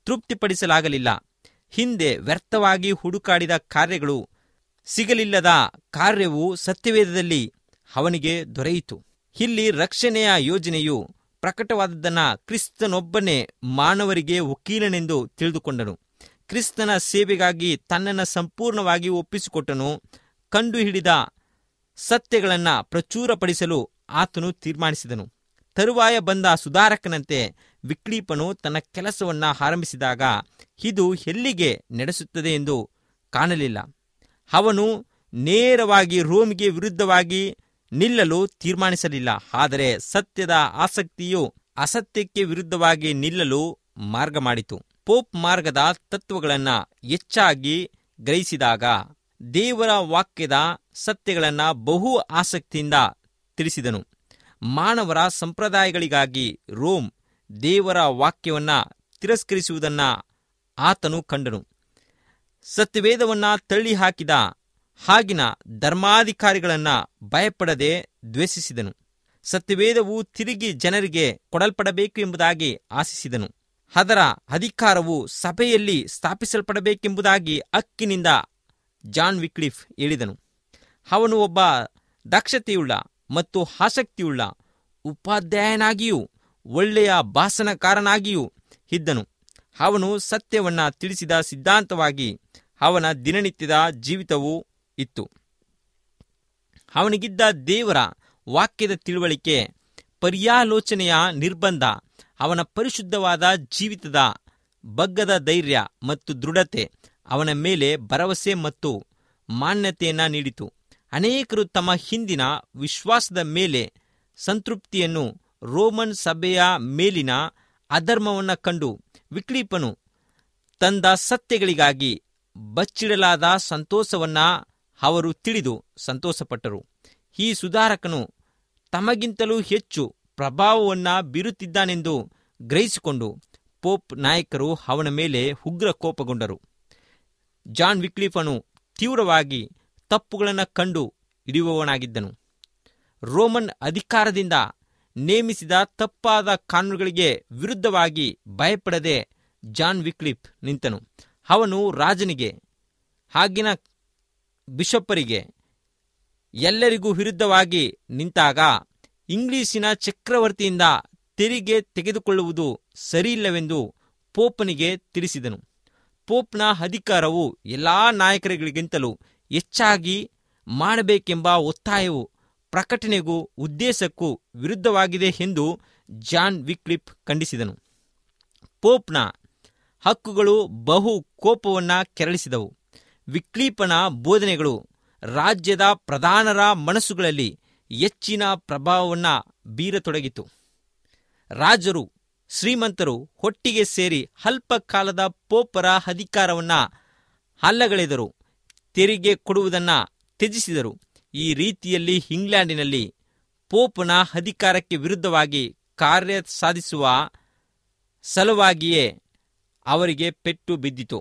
ತೃಪ್ತಿಪಡಿಸಲಾಗಲಿಲ್ಲ ಹಿಂದೆ ವ್ಯರ್ಥವಾಗಿ ಹುಡುಕಾಡಿದ ಕಾರ್ಯಗಳು ಸಿಗಲಿಲ್ಲದ ಕಾರ್ಯವು ಸತ್ಯವೇದದಲ್ಲಿ ಅವನಿಗೆ ದೊರೆಯಿತು ಇಲ್ಲಿ ರಕ್ಷಣೆಯ ಯೋಜನೆಯು ಪ್ರಕಟವಾದದ್ದನ್ನ ಕ್ರಿಸ್ತನೊಬ್ಬನೇ ಮಾನವರಿಗೆ ವಕೀಲನೆಂದು ತಿಳಿದುಕೊಂಡನು ಕ್ರಿಸ್ತನ ಸೇವೆಗಾಗಿ ತನ್ನನ್ನು ಸಂಪೂರ್ಣವಾಗಿ ಒಪ್ಪಿಸಿಕೊಟ್ಟನು ಕಂಡುಹಿಡಿದ ಸತ್ಯಗಳನ್ನು ಪ್ರಚುರಪಡಿಸಲು ಆತನು ತೀರ್ಮಾನಿಸಿದನು ತರುವಾಯ ಬಂದ ಸುಧಾರಕನಂತೆ ವಿಕ್ಲೀಪನು ತನ್ನ ಕೆಲಸವನ್ನ ಆರಂಭಿಸಿದಾಗ ಇದು ಎಲ್ಲಿಗೆ ನಡೆಸುತ್ತದೆ ಎಂದು ಕಾಣಲಿಲ್ಲ ಅವನು ನೇರವಾಗಿ ರೋಮಿಗೆ ವಿರುದ್ಧವಾಗಿ ನಿಲ್ಲಲು ತೀರ್ಮಾನಿಸಲಿಲ್ಲ ಆದರೆ ಸತ್ಯದ ಆಸಕ್ತಿಯು ಅಸತ್ಯಕ್ಕೆ ವಿರುದ್ಧವಾಗಿ ನಿಲ್ಲಲು ಮಾರ್ಗ ಮಾಡಿತು ಪೋಪ್ ಮಾರ್ಗದ ತತ್ವಗಳನ್ನು ಹೆಚ್ಚಾಗಿ ಗ್ರಹಿಸಿದಾಗ ದೇವರ ವಾಕ್ಯದ ಸತ್ಯಗಳನ್ನ ಬಹು ಆಸಕ್ತಿಯಿಂದ ತಿಳಿಸಿದನು ಮಾನವರ ಸಂಪ್ರದಾಯಗಳಿಗಾಗಿ ರೋಮ್ ದೇವರ ವಾಕ್ಯವನ್ನ ತಿರಸ್ಕರಿಸುವುದನ್ನ ಆತನು ಕಂಡನು ಸತ್ಯವೇದವನ್ನ ತಳ್ಳಿ ಹಾಕಿದ ಹಾಗಿನ ಧರ್ಮಾಧಿಕಾರಿಗಳನ್ನ ಭಯಪಡದೆ ದ್ವೇಷಿಸಿದನು ಸತ್ಯವೇದವು ತಿರುಗಿ ಜನರಿಗೆ ಕೊಡಲ್ಪಡಬೇಕು ಎಂಬುದಾಗಿ ಆಶಿಸಿದನು ಅದರ ಅಧಿಕಾರವು ಸಭೆಯಲ್ಲಿ ಸ್ಥಾಪಿಸಲ್ಪಡಬೇಕೆಂಬುದಾಗಿ ಹಕ್ಕಿನಿಂದ ಜಾನ್ ವಿಕ್ಲಿಫ್ ಹೇಳಿದನು ಅವನು ಒಬ್ಬ ದಕ್ಷತೆಯುಳ್ಳ ಮತ್ತು ಆಸಕ್ತಿಯುಳ್ಳ ಉಪಾಧ್ಯಾಯನಾಗಿಯೂ ಒಳ್ಳೆಯ ಭಾಷಣಕಾರನಾಗಿಯೂ ಇದ್ದನು ಅವನು ಸತ್ಯವನ್ನ ತಿಳಿಸಿದ ಸಿದ್ಧಾಂತವಾಗಿ ಅವನ ದಿನನಿತ್ಯದ ಜೀವಿತವೂ ಇತ್ತು ಅವನಿಗಿದ್ದ ದೇವರ ವಾಕ್ಯದ ತಿಳುವಳಿಕೆ ಪರ್ಯಾಲೋಚನೆಯ ನಿರ್ಬಂಧ ಅವನ ಪರಿಶುದ್ಧವಾದ ಜೀವಿತದ ಬಗ್ಗದ ಧೈರ್ಯ ಮತ್ತು ದೃಢತೆ ಅವನ ಮೇಲೆ ಭರವಸೆ ಮತ್ತು ಮಾನ್ಯತೆಯನ್ನ ನೀಡಿತು ಅನೇಕರು ತಮ್ಮ ಹಿಂದಿನ ವಿಶ್ವಾಸದ ಮೇಲೆ ಸಂತೃಪ್ತಿಯನ್ನು ರೋಮನ್ ಸಭೆಯ ಮೇಲಿನ ಅಧರ್ಮವನ್ನ ಕಂಡು ವಿಕ್ಲೀಪನು ತಂದ ಸತ್ಯಗಳಿಗಾಗಿ ಬಚ್ಚಿಡಲಾದ ಸಂತೋಷವನ್ನ ಅವರು ತಿಳಿದು ಸಂತೋಷಪಟ್ಟರು ಈ ಸುಧಾರಕನು ತಮಗಿಂತಲೂ ಹೆಚ್ಚು ಪ್ರಭಾವವನ್ನ ಬೀರುತ್ತಿದ್ದಾನೆಂದು ಗ್ರಹಿಸಿಕೊಂಡು ಪೋಪ್ ನಾಯಕರು ಅವನ ಮೇಲೆ ಉಗ್ರ ಕೋಪಗೊಂಡರು ಜಾನ್ ವಿಕ್ಲಿಫನು ತೀವ್ರವಾಗಿ ತಪ್ಪುಗಳನ್ನು ಕಂಡು ಹಿಡಿಯುವವನಾಗಿದ್ದನು ರೋಮನ್ ಅಧಿಕಾರದಿಂದ ನೇಮಿಸಿದ ತಪ್ಪಾದ ಕಾನೂನುಗಳಿಗೆ ವಿರುದ್ಧವಾಗಿ ಭಯಪಡದೆ ಜಾನ್ ವಿಕ್ಲಿಫ್ ನಿಂತನು ಅವನು ರಾಜನಿಗೆ ಆಗಿನ ಬಿಷಪ್ಪರಿಗೆ ಎಲ್ಲರಿಗೂ ವಿರುದ್ಧವಾಗಿ ನಿಂತಾಗ ಇಂಗ್ಲಿಶಿನ ಚಕ್ರವರ್ತಿಯಿಂದ ತೆರಿಗೆ ತೆಗೆದುಕೊಳ್ಳುವುದು ಸರಿಯಿಲ್ಲವೆಂದು ಪೋಪನಿಗೆ ತಿಳಿಸಿದನು ಪೋಪ್ನ ಅಧಿಕಾರವು ಎಲ್ಲಾ ನಾಯಕರುಗಳಿಗಿಂತಲೂ ಹೆಚ್ಚಾಗಿ ಮಾಡಬೇಕೆಂಬ ಒತ್ತಾಯವು ಪ್ರಕಟಣೆಗೂ ಉದ್ದೇಶಕ್ಕೂ ವಿರುದ್ಧವಾಗಿದೆ ಎಂದು ಜಾನ್ ವಿಕ್ಲಿಪ್ ಖಂಡಿಸಿದನು ಪೋಪ್ನ ಹಕ್ಕುಗಳು ಬಹು ಕೋಪವನ್ನ ಕೆರಳಿಸಿದವು ವಿಕ್ಲೀಪನ ಬೋಧನೆಗಳು ರಾಜ್ಯದ ಪ್ರಧಾನರ ಮನಸ್ಸುಗಳಲ್ಲಿ ಹೆಚ್ಚಿನ ಪ್ರಭಾವವನ್ನ ಬೀರತೊಡಗಿತು ರಾಜರು ಶ್ರೀಮಂತರು ಒಟ್ಟಿಗೆ ಸೇರಿ ಅಲ್ಪ ಕಾಲದ ಪೋಪರ ಅಧಿಕಾರವನ್ನ ಹಲ್ಲಗಳೆದರು ತೆರಿಗೆ ಕೊಡುವುದನ್ನ ತ್ಯಜಿಸಿದರು ಈ ರೀತಿಯಲ್ಲಿ ಇಂಗ್ಲೆಂಡಿನಲ್ಲಿ ಪೋಪನ ಅಧಿಕಾರಕ್ಕೆ ವಿರುದ್ಧವಾಗಿ ಕಾರ್ಯ ಸಾಧಿಸುವ ಸಲುವಾಗಿಯೇ ಅವರಿಗೆ ಪೆಟ್ಟು ಬಿದ್ದಿತು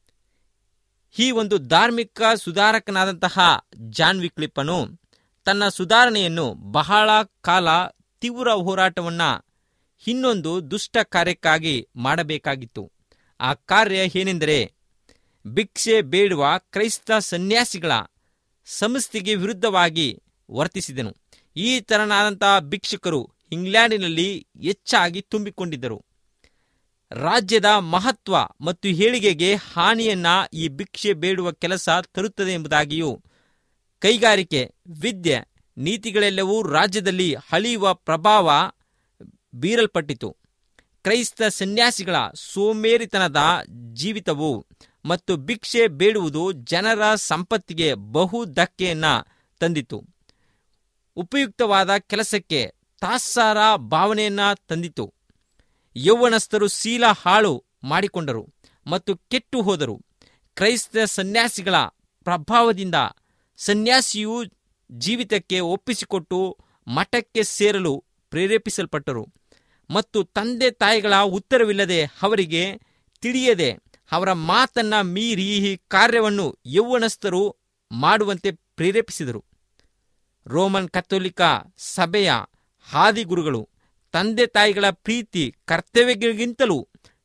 ಈ ಒಂದು ಧಾರ್ಮಿಕ ಸುಧಾರಕನಾದಂತಹ ಜಾನ್ ವಿಕ್ಲಿಪ್ಪನು ತನ್ನ ಸುಧಾರಣೆಯನ್ನು ಬಹಳ ಕಾಲ ತೀವ್ರ ಹೋರಾಟವನ್ನ ಇನ್ನೊಂದು ದುಷ್ಟ ಕಾರ್ಯಕ್ಕಾಗಿ ಮಾಡಬೇಕಾಗಿತ್ತು ಆ ಕಾರ್ಯ ಏನೆಂದರೆ ಭಿಕ್ಷೆ ಬೇಡುವ ಕ್ರೈಸ್ತ ಸನ್ಯಾಸಿಗಳ ಸಂಸ್ಥೆಗೆ ವಿರುದ್ಧವಾಗಿ ವರ್ತಿಸಿದನು ಈ ತರನಾದಂತಹ ಭಿಕ್ಷುಕರು ಇಂಗ್ಲೆಂಡಿನಲ್ಲಿ ಹೆಚ್ಚಾಗಿ ತುಂಬಿಕೊಂಡಿದ್ದರು ರಾಜ್ಯದ ಮಹತ್ವ ಮತ್ತು ಏಳಿಗೆಗೆ ಹಾನಿಯನ್ನ ಈ ಭಿಕ್ಷೆ ಬೇಡುವ ಕೆಲಸ ತರುತ್ತದೆ ಎಂಬುದಾಗಿಯೂ ಕೈಗಾರಿಕೆ ವಿದ್ಯೆ ನೀತಿಗಳೆಲ್ಲವೂ ರಾಜ್ಯದಲ್ಲಿ ಅಳಿಯುವ ಪ್ರಭಾವ ಬೀರಲ್ಪಟ್ಟಿತು ಕ್ರೈಸ್ತ ಸನ್ಯಾಸಿಗಳ ಸೋಮೇರಿತನದ ಜೀವಿತವು ಮತ್ತು ಭಿಕ್ಷೆ ಬೇಡುವುದು ಜನರ ಸಂಪತ್ತಿಗೆ ಬಹು ಧಕ್ಕೆಯನ್ನ ತಂದಿತು ಉಪಯುಕ್ತವಾದ ಕೆಲಸಕ್ಕೆ ತಾತ್ಸಾರ ಭಾವನೆಯನ್ನ ತಂದಿತು ಯೌವನಸ್ಥರು ಶೀಲ ಹಾಳು ಮಾಡಿಕೊಂಡರು ಮತ್ತು ಕೆಟ್ಟು ಹೋದರು ಕ್ರೈಸ್ತ ಸನ್ಯಾಸಿಗಳ ಪ್ರಭಾವದಿಂದ ಸನ್ಯಾಸಿಯು ಜೀವಿತಕ್ಕೆ ಒಪ್ಪಿಸಿಕೊಟ್ಟು ಮಠಕ್ಕೆ ಸೇರಲು ಪ್ರೇರೇಪಿಸಲ್ಪಟ್ಟರು ಮತ್ತು ತಂದೆ ತಾಯಿಗಳ ಉತ್ತರವಿಲ್ಲದೆ ಅವರಿಗೆ ತಿಳಿಯದೆ ಅವರ ಮಾತನ್ನ ಮೀರಿ ಈ ಕಾರ್ಯವನ್ನು ಯೌವನಸ್ಥರು ಮಾಡುವಂತೆ ಪ್ರೇರೇಪಿಸಿದರು ರೋಮನ್ ಕಥೋಲಿಕ ಸಭೆಯ ಹಾದಿಗುರುಗಳು ತಂದೆ ತಾಯಿಗಳ ಪ್ರೀತಿ ಕರ್ತವ್ಯಗಳಿಗಿಂತಲೂ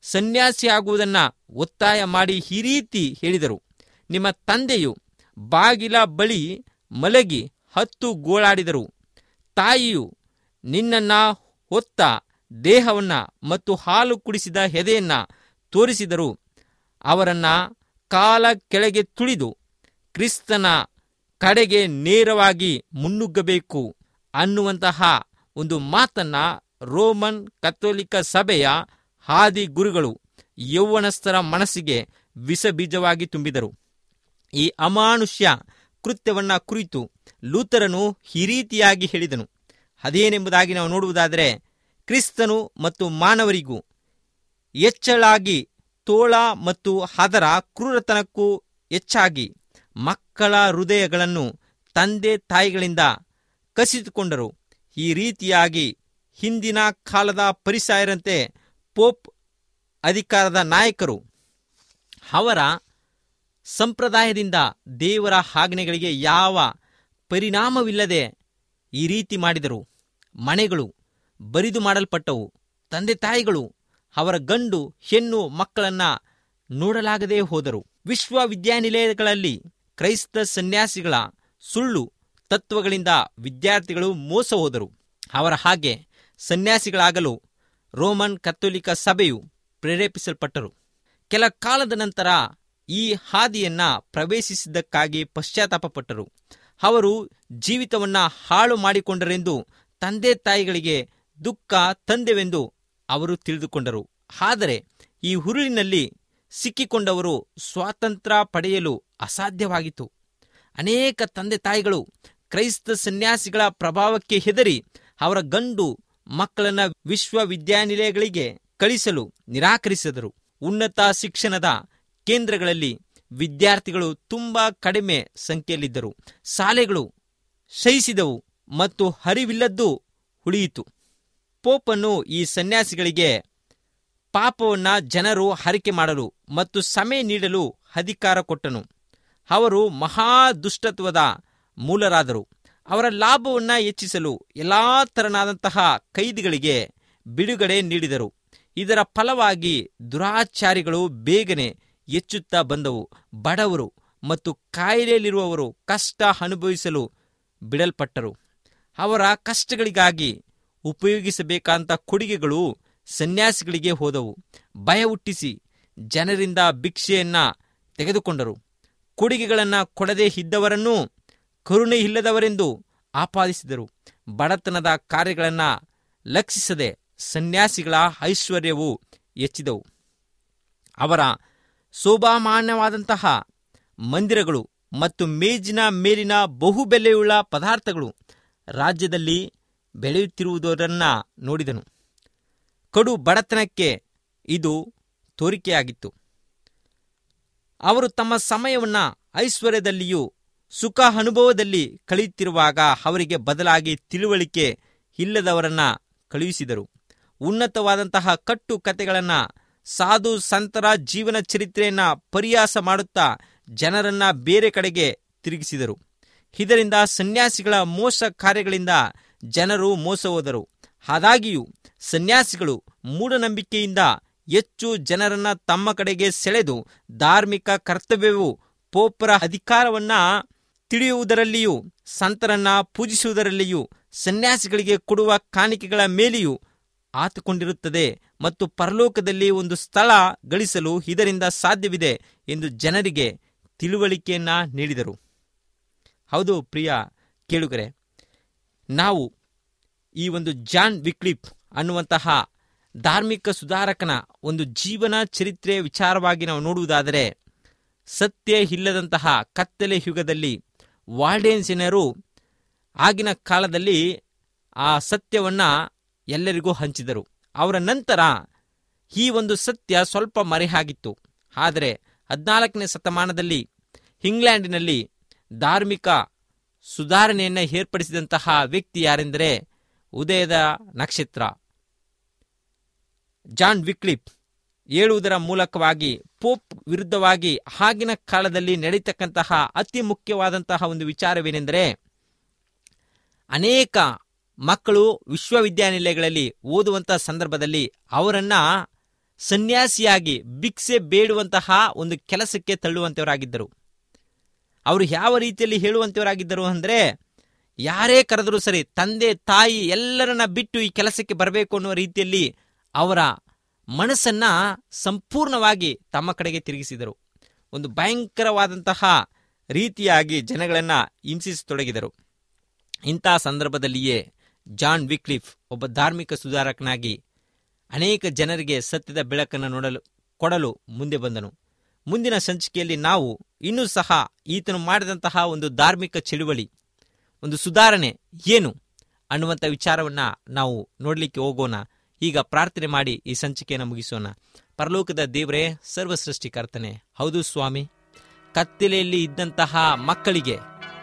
ಸನ್ಯಾಸಿಯಾಗುವುದನ್ನ ಒತ್ತಾಯ ಮಾಡಿ ಈ ರೀತಿ ಹೇಳಿದರು ನಿಮ್ಮ ತಂದೆಯು ಬಾಗಿಲ ಬಳಿ ಮಲಗಿ ಹತ್ತು ಗೋಳಾಡಿದರು ತಾಯಿಯು ನಿನ್ನನ್ನ ಹೊತ್ತ ದೇಹವನ್ನ ಮತ್ತು ಹಾಲು ಕುಡಿಸಿದ ಎದೆಯನ್ನ ತೋರಿಸಿದರು ಅವರನ್ನ ಕಾಲ ಕೆಳಗೆ ತುಳಿದು ಕ್ರಿಸ್ತನ ಕಡೆಗೆ ನೇರವಾಗಿ ಮುನ್ನುಗ್ಗಬೇಕು ಅನ್ನುವಂತಹ ಒಂದು ಮಾತನ್ನ ರೋಮನ್ ಕಥೋಲಿಕ ಸಭೆಯ ಹಾದಿ ಗುರುಗಳು ಯೌವನಸ್ಥರ ಮನಸ್ಸಿಗೆ ವಿಷಬೀಜವಾಗಿ ತುಂಬಿದರು ಈ ಅಮಾನುಷ್ಯ ಕೃತ್ಯವನ್ನ ಕುರಿತು ಲೂತರನು ಈ ರೀತಿಯಾಗಿ ಹೇಳಿದನು ಅದೇನೆಂಬುದಾಗಿ ನಾವು ನೋಡುವುದಾದರೆ ಕ್ರಿಸ್ತನು ಮತ್ತು ಮಾನವರಿಗೂ ಹೆಚ್ಚಳಾಗಿ ತೋಳ ಮತ್ತು ಅದರ ಕ್ರೂರತನಕ್ಕೂ ಹೆಚ್ಚಾಗಿ ಮಕ್ಕಳ ಹೃದಯಗಳನ್ನು ತಂದೆ ತಾಯಿಗಳಿಂದ ಕಸಿದುಕೊಂಡರು ಈ ರೀತಿಯಾಗಿ ಹಿಂದಿನ ಕಾಲದ ಪರಿಸಾಯರಂತೆ ಪೋಪ್ ಅಧಿಕಾರದ ನಾಯಕರು ಅವರ ಸಂಪ್ರದಾಯದಿಂದ ದೇವರ ಆಜ್ಞೆಗಳಿಗೆ ಯಾವ ಪರಿಣಾಮವಿಲ್ಲದೆ ಈ ರೀತಿ ಮಾಡಿದರು ಮನೆಗಳು ಬರಿದು ಮಾಡಲ್ಪಟ್ಟವು ತಂದೆ ತಾಯಿಗಳು ಅವರ ಗಂಡು ಹೆಣ್ಣು ಮಕ್ಕಳನ್ನ ನೋಡಲಾಗದೇ ಹೋದರು ವಿಶ್ವವಿದ್ಯಾನಿಲಯಗಳಲ್ಲಿ ಕ್ರೈಸ್ತ ಸನ್ಯಾಸಿಗಳ ಸುಳ್ಳು ತತ್ವಗಳಿಂದ ವಿದ್ಯಾರ್ಥಿಗಳು ಮೋಸ ಹೋದರು ಅವರ ಹಾಗೆ ಸನ್ಯಾಸಿಗಳಾಗಲು ರೋಮನ್ ಕಥೋಲಿಕ ಸಭೆಯು ಪ್ರೇರೇಪಿಸಲ್ಪಟ್ಟರು ಕೆಲ ಕಾಲದ ನಂತರ ಈ ಹಾದಿಯನ್ನ ಪ್ರವೇಶಿಸಿದ್ದಕ್ಕಾಗಿ ಪಶ್ಚಾತ್ತಾಪಪಟ್ಟರು ಅವರು ಜೀವಿತವನ್ನ ಹಾಳು ಮಾಡಿಕೊಂಡರೆಂದು ತಂದೆ ತಾಯಿಗಳಿಗೆ ದುಃಖ ತಂದೆವೆಂದು ಅವರು ತಿಳಿದುಕೊಂಡರು ಆದರೆ ಈ ಹುರುಳಿನಲ್ಲಿ ಸಿಕ್ಕಿಕೊಂಡವರು ಸ್ವಾತಂತ್ರ್ಯ ಪಡೆಯಲು ಅಸಾಧ್ಯವಾಗಿತ್ತು ಅನೇಕ ತಂದೆ ತಾಯಿಗಳು ಕ್ರೈಸ್ತ ಸನ್ಯಾಸಿಗಳ ಪ್ರಭಾವಕ್ಕೆ ಹೆದರಿ ಅವರ ಗಂಡು ಮಕ್ಕಳನ್ನ ವಿಶ್ವವಿದ್ಯಾನಿಲಯಗಳಿಗೆ ಕಳಿಸಲು ನಿರಾಕರಿಸಿದರು ಉನ್ನತ ಶಿಕ್ಷಣದ ಕೇಂದ್ರಗಳಲ್ಲಿ ವಿದ್ಯಾರ್ಥಿಗಳು ತುಂಬಾ ಕಡಿಮೆ ಸಂಖ್ಯೆಯಲ್ಲಿದ್ದರು ಶಾಲೆಗಳು ಶಯಿಸಿದವು ಮತ್ತು ಹರಿವಿಲ್ಲದ್ದು ಉಳಿಯಿತು ಪೋಪನ್ನು ಈ ಸನ್ಯಾಸಿಗಳಿಗೆ ಪಾಪವನ್ನ ಜನರು ಹರಿಕೆ ಮಾಡಲು ಮತ್ತು ಸಮಯ ನೀಡಲು ಅಧಿಕಾರ ಕೊಟ್ಟನು ಅವರು ಮಹಾ ದುಷ್ಟತ್ವದ ಮೂಲರಾದರು ಅವರ ಲಾಭವನ್ನ ಹೆಚ್ಚಿಸಲು ಎಲ್ಲಾ ತರನಾದಂತಹ ಕೈದಿಗಳಿಗೆ ಬಿಡುಗಡೆ ನೀಡಿದರು ಇದರ ಫಲವಾಗಿ ದುರಾಚಾರಿಗಳು ಬೇಗನೆ ಹೆಚ್ಚುತ್ತಾ ಬಂದವು ಬಡವರು ಮತ್ತು ಕಾಯಿಲೆಯಲ್ಲಿರುವವರು ಕಷ್ಟ ಅನುಭವಿಸಲು ಬಿಡಲ್ಪಟ್ಟರು ಅವರ ಕಷ್ಟಗಳಿಗಾಗಿ ಉಪಯೋಗಿಸಬೇಕಂತ ಕೊಡುಗೆಗಳು ಸನ್ಯಾಸಿಗಳಿಗೆ ಹೋದವು ಭಯ ಹುಟ್ಟಿಸಿ ಜನರಿಂದ ಭಿಕ್ಷೆಯನ್ನ ತೆಗೆದುಕೊಂಡರು ಕೊಡುಗೆಗಳನ್ನು ಕೊಡದೇ ಇದ್ದವರನ್ನೂ ಕರುಣೆ ಇಲ್ಲದವರೆಂದು ಆಪಾದಿಸಿದರು ಬಡತನದ ಕಾರ್ಯಗಳನ್ನು ಲಕ್ಷಿಸದೆ ಸನ್ಯಾಸಿಗಳ ಐಶ್ವರ್ಯವು ಹೆಚ್ಚಿದವು ಅವರ ಶೋಭಾಮಾನ್ಯವಾದಂತಹ ಮಂದಿರಗಳು ಮತ್ತು ಮೇಜಿನ ಮೇಲಿನ ಬಹುಬೆಲೆಯುಳ್ಳ ಪದಾರ್ಥಗಳು ರಾಜ್ಯದಲ್ಲಿ ಬೆಳೆಯುತ್ತಿರುವುದರನ್ನ ನೋಡಿದನು ಕಡು ಬಡತನಕ್ಕೆ ಇದು ತೋರಿಕೆಯಾಗಿತ್ತು ಅವರು ತಮ್ಮ ಸಮಯವನ್ನ ಐಶ್ವರ್ಯದಲ್ಲಿಯೂ ಸುಖ ಅನುಭವದಲ್ಲಿ ಕಳೆಯುತ್ತಿರುವಾಗ ಅವರಿಗೆ ಬದಲಾಗಿ ತಿಳುವಳಿಕೆ ಇಲ್ಲದವರನ್ನ ಕಳುಹಿಸಿದರು ಉನ್ನತವಾದಂತಹ ಕಟ್ಟು ಕತೆಗಳನ್ನ ಸಾಧು ಸಂತರ ಜೀವನ ಚರಿತ್ರೆಯನ್ನ ಪರಿಹಾಸ ಮಾಡುತ್ತಾ ಜನರನ್ನ ಬೇರೆ ಕಡೆಗೆ ತಿರುಗಿಸಿದರು ಇದರಿಂದ ಸನ್ಯಾಸಿಗಳ ಮೋಸ ಕಾರ್ಯಗಳಿಂದ ಜನರು ಮೋಸ ಹೋದರು ಆದಾಗಿಯೂ ಸನ್ಯಾಸಿಗಳು ಮೂಢನಂಬಿಕೆಯಿಂದ ಹೆಚ್ಚು ಜನರನ್ನ ತಮ್ಮ ಕಡೆಗೆ ಸೆಳೆದು ಧಾರ್ಮಿಕ ಕರ್ತವ್ಯವು ಪೋಪರ ಅಧಿಕಾರವನ್ನ ತಿಳಿಯುವುದರಲ್ಲಿಯೂ ಸಂತರನ್ನ ಪೂಜಿಸುವುದರಲ್ಲಿಯೂ ಸನ್ಯಾಸಿಗಳಿಗೆ ಕೊಡುವ ಕಾಣಿಕೆಗಳ ಮೇಲೆಯೂ ಆತುಕೊಂಡಿರುತ್ತದೆ ಮತ್ತು ಪರಲೋಕದಲ್ಲಿ ಒಂದು ಸ್ಥಳ ಗಳಿಸಲು ಇದರಿಂದ ಸಾಧ್ಯವಿದೆ ಎಂದು ಜನರಿಗೆ ತಿಳುವಳಿಕೆಯನ್ನ ನೀಡಿದರು ಹೌದು ಪ್ರಿಯ ಕೇಳುಗರೆ ನಾವು ಈ ಒಂದು ಜಾನ್ ವಿಕ್ಲಿಪ್ ಅನ್ನುವಂತಹ ಧಾರ್ಮಿಕ ಸುಧಾರಕನ ಒಂದು ಜೀವನ ಚರಿತ್ರೆಯ ವಿಚಾರವಾಗಿ ನಾವು ನೋಡುವುದಾದರೆ ಸತ್ಯ ಇಲ್ಲದಂತಹ ಕತ್ತಲೆ ಯುಗದಲ್ಲಿ ವಾಲ್ಡೇನ್ಸಿನರು ಆಗಿನ ಕಾಲದಲ್ಲಿ ಆ ಸತ್ಯವನ್ನ ಎಲ್ಲರಿಗೂ ಹಂಚಿದರು ಅವರ ನಂತರ ಈ ಒಂದು ಸತ್ಯ ಸ್ವಲ್ಪ ಮರೆಯಾಗಿತ್ತು ಆದರೆ ಹದಿನಾಲ್ಕನೇ ಶತಮಾನದಲ್ಲಿ ಇಂಗ್ಲೆಂಡಿನಲ್ಲಿ ಧಾರ್ಮಿಕ ಸುಧಾರಣೆಯನ್ನು ಏರ್ಪಡಿಸಿದಂತಹ ವ್ಯಕ್ತಿ ಯಾರೆಂದರೆ ಉದಯದ ನಕ್ಷತ್ರ ಜಾನ್ ವಿಕ್ಲಿಪ್ ಹೇಳುವುದರ ಮೂಲಕವಾಗಿ ಪೋಪ್ ವಿರುದ್ಧವಾಗಿ ಆಗಿನ ಕಾಲದಲ್ಲಿ ನಡೀತಕ್ಕಂತಹ ಅತಿ ಮುಖ್ಯವಾದಂತಹ ಒಂದು ವಿಚಾರವೇನೆಂದರೆ ಅನೇಕ ಮಕ್ಕಳು ವಿಶ್ವವಿದ್ಯಾನಿಲಯಗಳಲ್ಲಿ ಓದುವಂತಹ ಸಂದರ್ಭದಲ್ಲಿ ಅವರನ್ನ ಸನ್ಯಾಸಿಯಾಗಿ ಭಿಕ್ಷೆ ಬೇಡುವಂತಹ ಒಂದು ಕೆಲಸಕ್ಕೆ ತಳ್ಳುವಂತವರಾಗಿದ್ದರು ಅವರು ಯಾವ ರೀತಿಯಲ್ಲಿ ಹೇಳುವಂತವರಾಗಿದ್ದರು ಅಂದರೆ ಯಾರೇ ಕರೆದರೂ ಸರಿ ತಂದೆ ತಾಯಿ ಎಲ್ಲರನ್ನ ಬಿಟ್ಟು ಈ ಕೆಲಸಕ್ಕೆ ಬರಬೇಕು ಅನ್ನುವ ರೀತಿಯಲ್ಲಿ ಅವರ ಮನಸ್ಸನ್ನ ಸಂಪೂರ್ಣವಾಗಿ ತಮ್ಮ ಕಡೆಗೆ ತಿರುಗಿಸಿದರು ಒಂದು ಭಯಂಕರವಾದಂತಹ ರೀತಿಯಾಗಿ ಜನಗಳನ್ನ ಹಿಂಸಿಸತೊಡಗಿದರು ಇಂತಹ ಸಂದರ್ಭದಲ್ಲಿಯೇ ಜಾನ್ ವಿಕ್ಲಿಫ್ ಒಬ್ಬ ಧಾರ್ಮಿಕ ಸುಧಾರಕನಾಗಿ ಅನೇಕ ಜನರಿಗೆ ಸತ್ಯದ ಬೆಳಕನ್ನು ನೋಡಲು ಕೊಡಲು ಮುಂದೆ ಬಂದನು ಮುಂದಿನ ಸಂಚಿಕೆಯಲ್ಲಿ ನಾವು ಇನ್ನೂ ಸಹ ಈತನು ಮಾಡಿದಂತಹ ಒಂದು ಧಾರ್ಮಿಕ ಚಳುವಳಿ ಒಂದು ಸುಧಾರಣೆ ಏನು ಅನ್ನುವಂಥ ವಿಚಾರವನ್ನ ನಾವು ನೋಡಲಿಕ್ಕೆ ಹೋಗೋಣ ಈಗ ಪ್ರಾರ್ಥನೆ ಮಾಡಿ ಈ ಸಂಚಿಕೆಯನ್ನು ಮುಗಿಸೋಣ ಪರಲೋಕದ ದೇವರೇ ಸರ್ವ ಸೃಷ್ಟಿಕರ್ತನೆ ಹೌದು ಸ್ವಾಮಿ ಕತ್ತಲೆಯಲ್ಲಿ ಇದ್ದಂತಹ ಮಕ್ಕಳಿಗೆ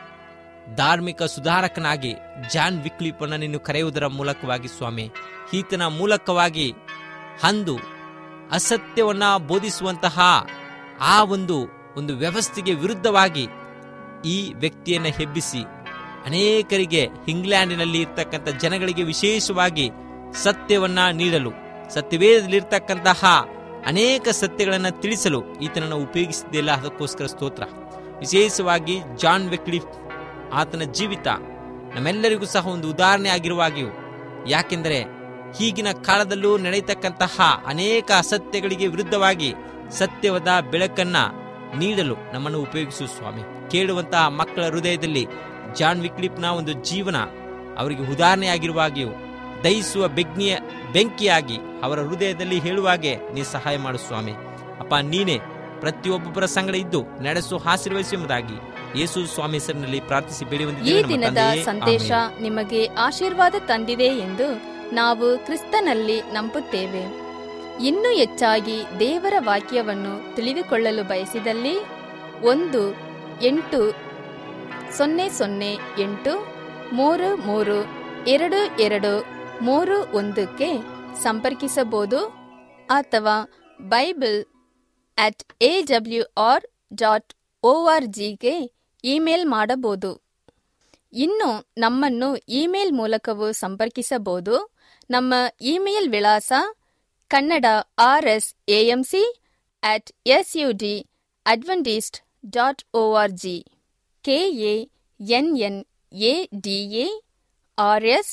ಧಾರ್ಮಿಕ ಸುಧಾರಕನಾಗಿ ಜಾನ್ ವಿಕ್ಲಿಪನ್ನ ನೀನು ಕರೆಯುವುದರ ಮೂಲಕವಾಗಿ ಸ್ವಾಮಿ ಈತನ ಮೂಲಕವಾಗಿ ಅಂದು ಅಸತ್ಯವನ್ನ ಬೋಧಿಸುವಂತಹ ಆ ಒಂದು ಒಂದು ವ್ಯವಸ್ಥೆಗೆ ವಿರುದ್ಧವಾಗಿ ಈ ವ್ಯಕ್ತಿಯನ್ನ ಹೆಬ್ಬಿಸಿ ಅನೇಕರಿಗೆ ಇಂಗ್ಲೆಂಡಿನಲ್ಲಿ ಇರ್ತಕ್ಕಂಥ ಜನಗಳಿಗೆ ವಿಶೇಷವಾಗಿ ಸತ್ಯವನ್ನ ನೀಡಲು ಸತ್ಯವೇದದಲ್ಲಿರ್ತಕ್ಕಂತಹ ಅನೇಕ ಸತ್ಯಗಳನ್ನು ತಿಳಿಸಲು ಈತನನ್ನು ಉಪಯೋಗಿಸಿದ್ದಿಲ್ಲ ಅದಕ್ಕೋಸ್ಕರ ಸ್ತೋತ್ರ ವಿಶೇಷವಾಗಿ ಜಾನ್ ವೆಕ್ಲಿಫ್ ಆತನ ಜೀವಿತ ನಮ್ಮೆಲ್ಲರಿಗೂ ಸಹ ಒಂದು ಉದಾಹರಣೆ ಆಗಿರುವಾಗಿಯೂ ಯಾಕೆಂದರೆ ಈಗಿನ ಕಾಲದಲ್ಲೂ ನಡೆಯತಕ್ಕಂತಹ ಅನೇಕ ಅಸತ್ಯಗಳಿಗೆ ವಿರುದ್ಧವಾಗಿ ಸತ್ಯವಾದ ಬೆಳಕನ್ನ ನೀಡಲು ನಮ್ಮನ್ನು ಉಪಯೋಗಿಸು ಸ್ವಾಮಿ ಕೇಳುವಂತಹ ಮಕ್ಕಳ ಹೃದಯದಲ್ಲಿ ಜಾನ್ ವಿಕ್ಲಿಪ್ನ ಒಂದು ಜೀವನ ಅವರಿಗೆ ಉದಾಹರಣೆಯಾಗಿರುವಾಗಿಯೂ ದಹಿಸುವ ಬೆಗ್ನಿಯ ಬೆಂಕಿಯಾಗಿ ಅವರ ಹೃದಯದಲ್ಲಿ ಹೇಳುವಾಗೆ ನೀ ಸಹಾಯ ಮಾಡು ಸ್ವಾಮಿ ಅಪ್ಪ ನೀನೇ ಪ್ರತಿಯೊಬ್ಬೊಬ್ಬರ ಸಂಗಡ ಇದ್ದು ನಡೆಸು ಆಶೀರ್ವದಿಸು ಎಂಬುದಾಗಿ ಯೇಸು ಸ್ವಾಮಿ ಹೆಸರಿನಲ್ಲಿ ಪ್ರಾರ್ಥಿಸಿ ಬೇಡಿ ಈ ಬಂದಿದ್ದೇವೆ ನಮ್ಮ ದಿನದ ತಂದೆಯೇ. ಸಂದೇಶ ಆಮೆನ್. ನಿಮಗೆ ಆಶೀರ್ವಾದ ತಂದಿದೆ ಎಂದು ನಾವು ಕ್ರಿಸ್ತನಲ್ಲಿ ನಂಬುತ್ತೇವೆ ಇನ್ನೂ ಹೆಚ್ಚಾಗಿ ದೇವರ ವಾಕ್ಯವನ್ನು ತಿಳಿದುಕೊಳ್ಳಲು ಬಯಸಿದಲ್ಲಿ ಒಂದು ಎಂಟು ಸೊನ್ನೆ ಸೊನ್ನೆ ಎಂಟು ಮೂರು ಮೂರು ಎರಡು ಎರಡು ಮೂರು ಒಂದಕ್ಕೆ ಸಂಪರ್ಕಿಸಬಹುದು ಅಥವಾ Bible at A W R dot O R ಜಿಗೆ ಇಮೇಲ್ ಮಾಡಬಹುದು ಇನ್ನು ನಮ್ಮನ್ನು ಇಮೇಲ್ ಮೂಲಕವೂ ಸಂಪರ್ಕಿಸಬಹುದು ನಮ್ಮ ಇಮೇಲ್ ವಿಳಾಸ Kannada R S AMC at S U D Adventist dot O R G K A N N A D A R S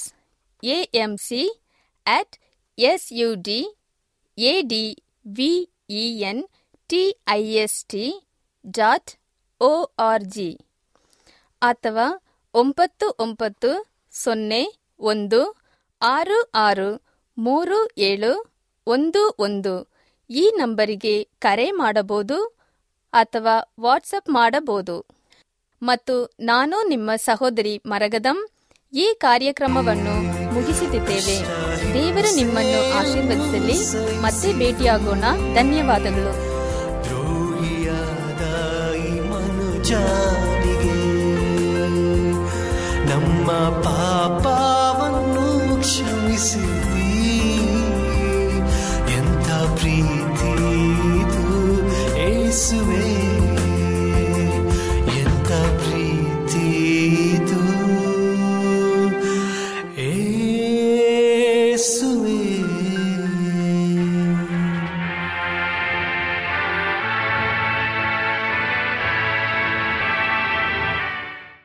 AMC at S U D A D V E N T I S T dot O R G ಅಥವಾ ಒಂಬತ್ತು ಒಂಬತ್ತು ಸೊನ್ನೆ ಒಂದು ಆರು ಆರು ಮೂರು ಏಳು ಒಂದು ಒಂದು ಈ ನಂಬರಿಗೆ ಕರೆ ಮಾಡಬಹುದು ಅಥವಾ ವಾಟ್ಸಪ್ ಮಾಡಬಹುದು ಮತ್ತು ನಾನು ನಿಮ್ಮ ಸಹೋದರಿ ಮರಗದಂ ಈ ಕಾರ್ಯಕ್ರಮವನ್ನು ಮುಗಿಸುತ್ತಿದ್ದೇವೆ ದೇವರು ನಿಮ್ಮನ್ನು ಆಶೀರ್ವದಿಸಲಿ ಮತ್ತೆ ಭೇಟಿಯಾಗೋಣ ಧನ್ಯವಾದಗಳು ದ್ರೋಹಿಯಾದ ಈ ಮನುಜನಿಗೆ ನಮ್ಮ ಪಾ